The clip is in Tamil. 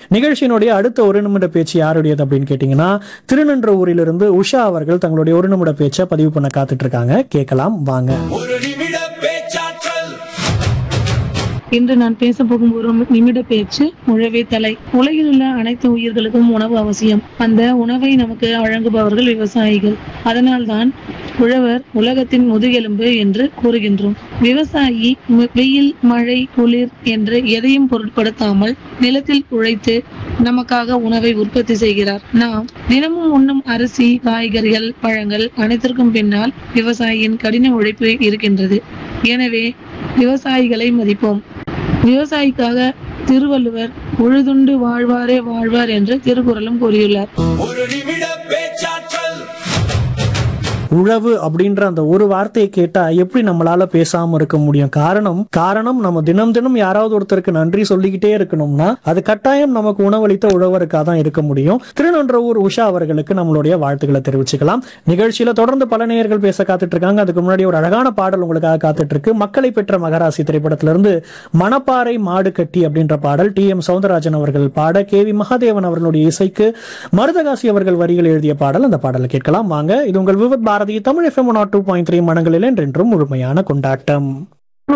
நிகழ்ச்சியினுடைய அடுத்த ஒரு நிமிட பேச்சு யாருடையது அப்படின்னு கேட்டீங்கன்னா திருநன்ற ஊரிலிருந்து உஷா அவர்கள் தங்களுடைய ஒரு நிமிட பேச்சை பதிவு பண்ண காத்துட்டு இருக்காங்க கேட்கலாம் வாங்க ஒரு நிமிட பேச்சாற்றல் இன்று நான் பேச போகும் ஒரு நிமிட பேச்சு உழவே தலை உலகில் உள்ள அனைத்து உயிர்களுக்கும் உணவு அவசியம் அந்த உணவை நமக்கு வழங்குபவர்கள் விவசாயிகள் அதனால்தான் உழவர் உலகத்தின் முதுகெலும்பு என்று கூறுகின்றோம் விவசாயி ம- வெயில் மழை குளிர் என்று எதையும் பொருட்படுத்தாமல் நிலத்தில் உழைத்து நமக்காக உணவை உற்பத்தி செய்கிறார் நாம் தினமும் உண்ணும் அரிசி காய்கறிகள் பழங்கள் அனைத்திற்கும் பின்னால் விவசாயியின் கடின உழைப்பு இருக்கின்றது எனவே விவசாயிகளை மதிப்போம் விவசாயிக்காக திருவள்ளுவர் உழுதுண்டு வாழ்வாரே வாழ்வார் என்று திருக்குறளும் கூறியுள்ளார் ஒரு நிமிட பேச்சாற்றல் உழவு அப்படின்ற அந்த ஒரு வார்த்தையை கேட்டா எப்படி நம்மளால பேசாம இருக்க முடியும் காரணம் காரணம் நம்ம தினம் தினம் யாராவது ஒருத்தருக்கு நன்றி சொல்லிக்கிட்டே இருக்கணும்னா அது கட்டாயம் நமக்கு உணவளித்த உழவருக்காக தான் இருக்க முடியும் திருநன்றவூர் உஷா அவர்களுக்கு நம்மளுடைய வாழ்த்துக்களை தெரிவிச்சுக்கலாம் நிகழ்ச்சியில தொடர்ந்து பல நேயர்கள் பேச காத்துட்டு இருக்காங்க அதுக்கு முன்னாடி ஒரு அழகான பாடல் உங்களுக்காக காத்துட்டு இருக்கு மக்களை பெற்ற மகராசி திரைப்படத்திலிருந்து மணப்பாறை மாடு கட்டி அப்படின்ற பாடல் டி எம் சவுந்தரராஜன் அவர்கள் பாட கே வி மகாதேவன் அவர்களுடைய இசைக்கு மருதகாசி அவர்கள் வரிகள் எழுதிய பாடல் அந்த பாடலை கேட்கலாம் வாங்க இது உங்கள் Vividh Bharati Tamil FM nought two point three மனங்களில் என்றென்றும் முழுமையான கொண்டாட்டம்